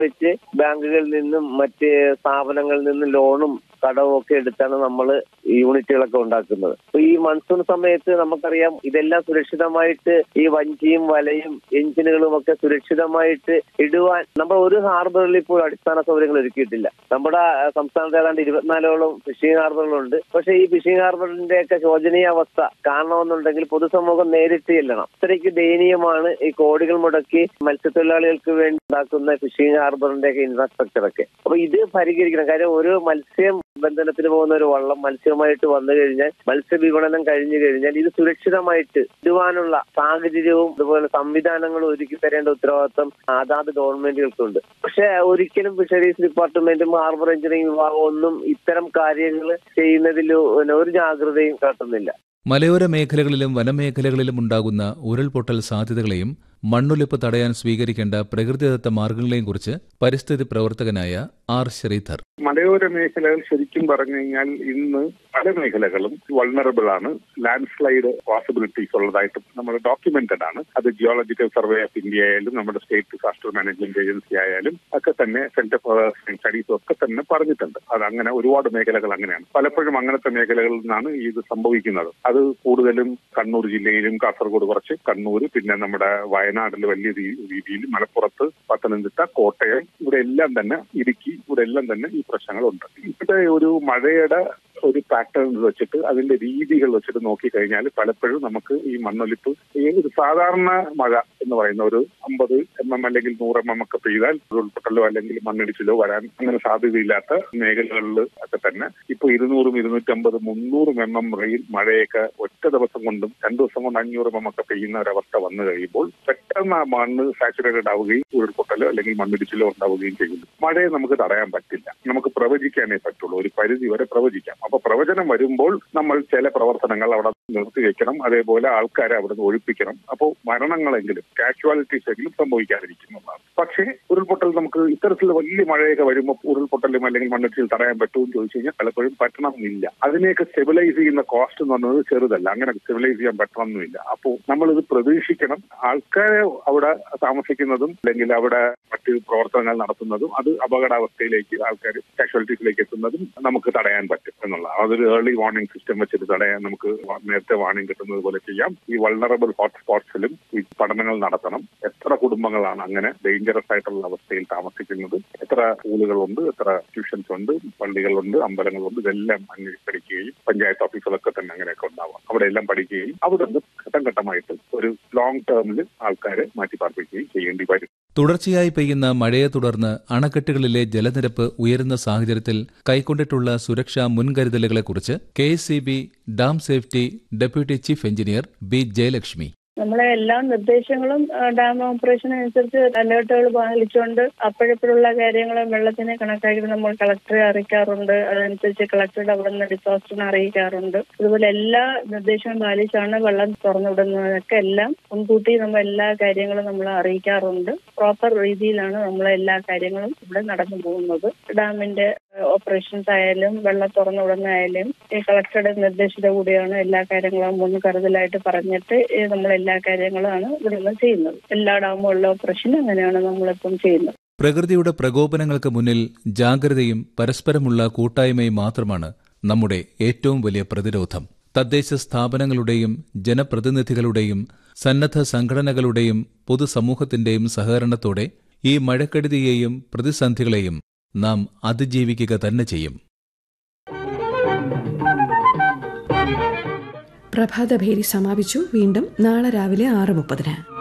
വെച്ച് ബാങ്കുകളിൽ നിന്നും മറ്റ് സ്ഥാപനങ്ങളിൽ നിന്നും ലോണും കടവും ഒക്കെ എടുത്താണ് നമ്മൾ യൂണിറ്റുകളൊക്കെ ഉണ്ടാക്കുന്നത് അപ്പൊ ഈ മൺസൂൺ സമയത്ത് നമുക്കറിയാം ഇതെല്ലാം സുരക്ഷിതമായിട്ട് ഈ വഞ്ചിയും വലയും എഞ്ചിനുകളും ഒക്കെ സുരക്ഷിതമായിട്ട് ഇടുവാൻ നമ്മൾ ഒരു ഹാർബറിൽ ഇപ്പോൾ അടിസ്ഥാന സൗകര്യങ്ങൾ ഒരുക്കിയിട്ടില്ല നമ്മുടെ ആ, സംസ്ഥാനത്ത് ഏതാണ്ട് ഇരുപത്തിനാലോളം ഫിഷിംഗ് ഹാർബറുകളുണ്ട് പക്ഷേ ഈ ഫിഷിംഗ് ഹാർബറിന്റെ ഒക്കെ ശോചനീയ അവസ്ഥ കാണണമെന്നുണ്ടെങ്കിൽ പൊതുസമൂഹം നേരിട്ട് ചെല്ലണം അത്രയ്ക്ക് ദയനീയമാണ് ഈ കോടികൾ മുടക്കി മത്സ്യത്തൊഴിലാളികൾക്ക് വേണ്ടി ഉണ്ടാക്കുന്ന ഫിഷിംഗ് ഹാർബറിന്റെ ഒക്കെ ഇൻഫ്രാസ്ട്രക്ചർ ഒക്കെ അപ്പൊ ഇത് പരിഹരിക്കണം കാര്യം ഒരു മത്സ്യം ബന്ധനത്തിന് പോകുന്ന ഒരു വള്ളം മത്സ്യവുമായിട്ട് വന്നു കഴിഞ്ഞാൽ മത്സ്യവിപണനം കഴിഞ്ഞു കഴിഞ്ഞാൽ ഇത് സുരക്ഷിതമായിട്ട് ഇടുവാനുള്ള സാഹചര്യവും അതുപോലെ സംവിധാനങ്ങളും ഒരുക്കി തരേണ്ട ഉത്തരവാദിത്വം അതാത് ഗവൺമെന്റുകൾക്കുണ്ട് പക്ഷെ ഒരിക്കലും ഫിഷറീസ് ഡിപ്പാർട്ട്മെന്റും ഹാർബർ എഞ്ചിനീയറിംഗ് വിഭാഗവും ഒന്നും ഇത്തരം കാര്യങ്ങൾ ചെയ്യുന്നതിൽ ഒരു ജാഗ്രതയും കാട്ടുന്നില്ല മലയോര മേഖലകളിലും വനമേഖലകളിലും ഉണ്ടാകുന്ന ഉരുൾപൊട്ടൽ സാധ്യതകളെയും മണ്ണൊലിപ്പ് തടയാൻ സ്വീകരിക്കേണ്ട പ്രകൃതിദത്ത മാർഗങ്ങളെയും കുറിച്ച് പരിസ്ഥിതി പ്രവർത്തകനായ ആർ ശ്രീധർ മലയോര മേഖലകൾ ശരിക്കും പറഞ്ഞു കഴിഞ്ഞാൽ ഇന്ന് പല മേഖലകളും വൾണറബിൾ ആണ് ലാൻഡ് സ്ലൈഡ് പോസിബിലിറ്റീസ് ഉള്ളതായിട്ട് നമ്മൾ ഡോക്യുമെന്റഡ് ആണ് അത് ജിയോളജിക്കൽ സർവേ ഓഫ് ഇന്ത്യ ആയാലും നമ്മുടെ സ്റ്റേറ്റ് ഡിസാസ്റ്റർ മാനേജ്മെന്റ് ഏജൻസി ആയാലും ഒക്കെ തന്നെ സെന്റർ ഫോർ സ്റ്റഡീസും ഒക്കെ തന്നെ പറഞ്ഞിട്ടുണ്ട് അത് അങ്ങനെ ഒരുപാട് മേഖലകൾ അങ്ങനെയാണ് പലപ്പോഴും അങ്ങനത്തെ മേഖലകളിൽ നിന്നാണ് ഇത് സംഭവിക്കുന്നത് അത് കൂടുതലും കണ്ണൂർ ജില്ലയിലും കാസർഗോഡ് കുറച്ച് കണ്ണൂർ പിന്നെ നമ്മുടെ വയനാട്ടിൽ വലിയ രീ- രീതിയിൽ മലപ്പുറത്ത് പത്തനംതിട്ട കോട്ടയം ഇവിടെ എല്ലാം തന്നെ ഇടുക്കി ഇവിടെ എല്ലാം തന്നെ ഈ പ്രശ്നങ്ങളുണ്ട് ഇവിടെ ഒരു മഴയുടെ ഒരു പാറ്റേൺ വെച്ചിട്ട് അതിന്റെ രീതികൾ വെച്ചിട്ട് നോക്കിക്കഴിഞ്ഞാൽ പലപ്പോഴും നമുക്ക് ഈ മണ്ണൊലിപ്പ് ഈ ഒരു സാധാരണ മഴ എന്ന് പറയുന്ന ഒരു അമ്പത് എം എം അല്ലെങ്കിൽ നൂറ് എം എം ഒക്കെ പെയ്താൽ ഉൾപ്പെട്ടല്ലോ അല്ലെങ്കിൽ മണ്ണിടിച്ചിലോ വരാൻ അങ്ങനെ സാധ്യതയില്ലാത്ത മേഖലകളിൽ ഒക്കെ തന്നെ ഇപ്പൊ ഇരുന്നൂറും ഇരുന്നൂറ്റമ്പത് മുന്നൂറും എം എം റെയിൽ മഴയൊക്കെ ഒറ്റ ദിവസം കൊണ്ടും രണ്ടു ദിവസം കൊണ്ട് അഞ്ഞൂറ് എം എം ഒക്കെ പെയ്യുന്ന ഒരവസ്ഥ വന്നു കഴിയുമ്പോൾ പെട്ടെന്ന് ആ മണ്ണ് സാച്ചുറേറ്റഡ് ആവുകയും ഉരുൾപൊട്ടലോ അല്ലെങ്കിൽ മണ്ണിടിച്ചിലോ ഉണ്ടാവുകയും ചെയ്യുന്നു മഴയെ നമുക്ക് തടയാൻ പറ്റില്ല നമുക്ക് പ്രവചിക്കാനേ പറ്റുള്ളൂ ഒരു പരിധി വരെ പ്രവചിക്കാം അപ്പൊ പ്രവചനം വരുമ്പോൾ നമ്മൾ ചില പ്രവർത്തനങ്ങൾ അവിടെ നിർത്തിവെക്കണം അതേപോലെ ആൾക്കാരെ അവിടെ നിന്ന് ഒഴിപ്പിക്കണം അപ്പോൾ മരണങ്ങളെങ്കിലും കാഷ്വാലിറ്റീസ് എങ്കിലും സംഭവിക്കാതിരിക്കുന്നതാണ് പക്ഷേ ഉരുൾപൊട്ടൽ നമുക്ക് ഇത്തരത്തിൽ വലിയ മഴയൊക്കെ വരുമ്പോൾ ഉരുൾപൊട്ടലും അല്ലെങ്കിൽ മണ്ണിടിച്ചിൽ തടയാൻ പറ്റുമെന്ന് ചോദിച്ചു കഴിഞ്ഞാൽ പലപ്പോഴും പറ്റണമെന്നില്ല അതിനെയൊക്കെ സ്റ്റെബിലൈസ് ചെയ്യുന്ന കോസ്റ്റ് എന്ന് പറയുന്നത് ചെറുതല്ല അങ്ങനെ സ്റ്റെബിലൈസ് ചെയ്യാൻ പറ്റണമെന്നില്ല അപ്പോൾ നമ്മളിത് പ്രതീക്ഷിക്കണം ആൾക്കാരെ അവിടെ താമസിക്കുന്നതും അല്ലെങ്കിൽ അവിടെ മറ്റ് പ്രവർത്തനങ്ങൾ നടത്തുന്നതും അത് അപകടാവസ്ഥയിലേക്ക് ആൾക്കാർ കാഷ്വാലിറ്റീസിലേക്ക് എത്തുന്നതും നമുക്ക് തടയാൻ പറ്റും എന്നുള്ളതാണ് അതൊരു ഏർലി വാർണിംഗ് സിസ്റ്റം വെച്ചിട്ട് തടയാൻ നമുക്ക് നേരത്തെ വാർണിംഗ് കിട്ടുന്നത് പോലെ ചെയ്യാം ഈ വൾണറബിൾ ഹോട്ട്സ്പോട്ട്സിലും ഈ പഠനങ്ങൾ നടത്തണം എത്ര കുടുംബങ്ങളാണ് അങ്ങനെ ഡേഞ്ചറസ് ആയിട്ടുള്ള അവസ്ഥയിൽ താമസിക്കുന്നത് എത്ര സ്കൂളുകളുണ്ട് എത്ര ട്യൂഷൻസ് ഉണ്ട് പള്ളികളുണ്ട് അമ്പലങ്ങളുണ്ട് ഇതെല്ലാം അന്വേഷിച്ച് പഠിക്കുകയും പഞ്ചായത്ത് ഓഫീസുകളൊക്കെ തന്നെ അങ്ങനെയൊക്കെ ഉണ്ടാവാം അവിടെ എല്ലാം പഠിക്കുകയും അവിടെ നിന്ന് ഘട്ടം ഘട്ടമായിട്ട് ഒരു ലോങ് ടേമിൽ ആൾക്കാരെ മാറ്റി പാർപ്പിക്കുകയും ചെയ്യേണ്ടി വരും തുടർച്ചയായി പെയ്യുന്ന മഴയെ തുടർന്ന് അണക്കെട്ടുകളിലെ ജലനിരപ്പ് ഉയരുന്ന സാഹചര്യത്തിൽ കൈക്കൊണ്ടിട്ടുള്ള സുരക്ഷാ മുൻകരുതലുകളെക്കുറിച്ച് K dam safety deputy chief engineer B Jayalakshmi നമ്മളെ എല്ലാ നിർദ്ദേശങ്ങളും ആ, ഡാം ഓപ്പറേഷൻ അനുസരിച്ച് അലേർട്ടുകൾ പാലിച്ചുകൊണ്ട് അപ്പോഴപ്പോഴുള്ള കാര്യങ്ങൾ വെള്ളത്തിനെ കണക്കാക്കി നമ്മൾ കളക്ടറെ അറിയിക്കാറുണ്ട് അതനുസരിച്ച് കളക്ടറുടെ അവിടെ നിന്ന് ഡിസാസ്റ്ററിനെ അറിയിക്കാറുണ്ട് അതുപോലെ എല്ലാ നിർദ്ദേശവും പാലിച്ചാണ് വെള്ളം തുറന്നുവിടുന്നതൊക്കെ എല്ലാം മുൻകൂട്ടി നമ്മൾ എല്ലാ കാര്യങ്ങളും നമ്മൾ അറിയിക്കാറുണ്ട് പ്രോപ്പർ രീതിയിലാണ് നമ്മൾ എല്ലാ കാര്യങ്ങളും ഇവിടെ നടന്നു പോകുന്നത് ഡാമിന്റെ ഓപ്പറേഷൻസ് ആയാലും വെള്ളം തുറന്നുവിടുന്നതായാലും ഈ കളക്ടറുടെ നിർദ്ദേശത്തെ കൂടിയാണ് എല്ലാ കാര്യങ്ങളും മുൻകരുതലായിട്ട് പറഞ്ഞിട്ട് ഈ നമ്മൾ എല്ലാ കാര്യങ്ങളുമാണ് ഇവിടുന്ന് ചെയ്യുന്നത് എല്ലാ ഡാമുകളിലെ ഓപ്പറേഷൻ അങ്ങനെയാണ് നമ്മളിപ്പം ചെയ്യുന്നത് പ്രകൃതിയുടെ പ്രകോപനങ്ങൾക്ക് മുന്നിൽ ജാഗ്രതയും പരസ്പരമുള്ള കൂട്ടായ്മയും മാത്രമാണ് നമ്മുടെ ഏറ്റവും വലിയ പ്രതിരോധം തദ്ദേശ സ്ഥാപനങ്ങളുടെയും ജനപ്രതിനിധികളുടെയും സന്നദ്ധ സംഘടനകളുടെയും പൊതുസമൂഹത്തിന്റെയും സഹകരണത്തോടെ ഈ മഴക്കെടുതിയെയും പ്രതിസന്ധികളെയും നാം അതിജീവിക്കുക തന്നെ ചെയ്യും പ്രഭാതഭേരി സമാപിച്ചു വീണ്ടും നാളെ രാവിലെ ആറ് മുപ്പതിന്